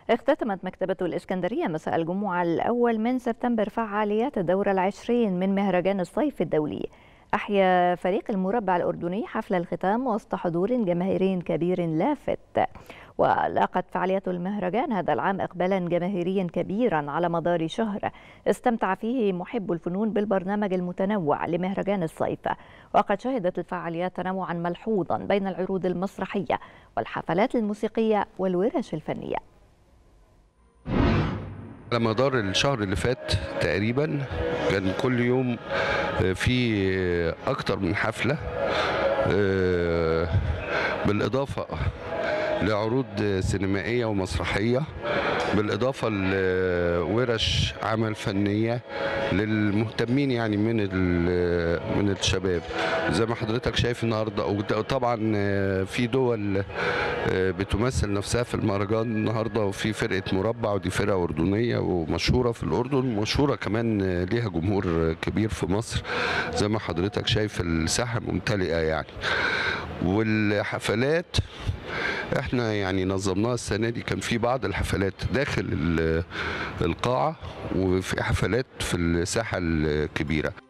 اختتمت مكتبة الإسكندرية مساء الجمعة الأول من سبتمبر فعاليات الدورة العشرين من مهرجان الصيف الدولي أحيا فريق المربع الأردني حفل الختام وسط حضور جماهيري كبير لافت ولاقت فعاليات المهرجان هذا العام إقبالا جماهيريا كبيرا على مدار شهر استمتع فيه محب الفنون بالبرنامج المتنوع لمهرجان الصيف وقد شهدت الفعاليات تنوعا ملحوظا بين العروض المسرحية والحفلات الموسيقية والورش الفنية على مدار الشهر اللي فات تقريبا كان كل يوم في اكتر من حفله بالاضافه لعروض سينمائيه ومسرحيه بالاضافه لورش عمل فنيه للمهتمين يعني من من الشباب زي ما حضرتك شايف النهارده وطبعا في دول بتمثل نفسها في المهرجان النهارده وفي فرقه مربع ودي فرقه اردنيه ومشهوره في الاردن ومشهوره كمان ليها جمهور كبير في مصر زي ما حضرتك شايف الساحه ممتلئه يعني والحفلات احنا يعني نظمناها السنه دي كان في بعض الحفلات داخل القاعه وفي حفلات في الساحه الكبيره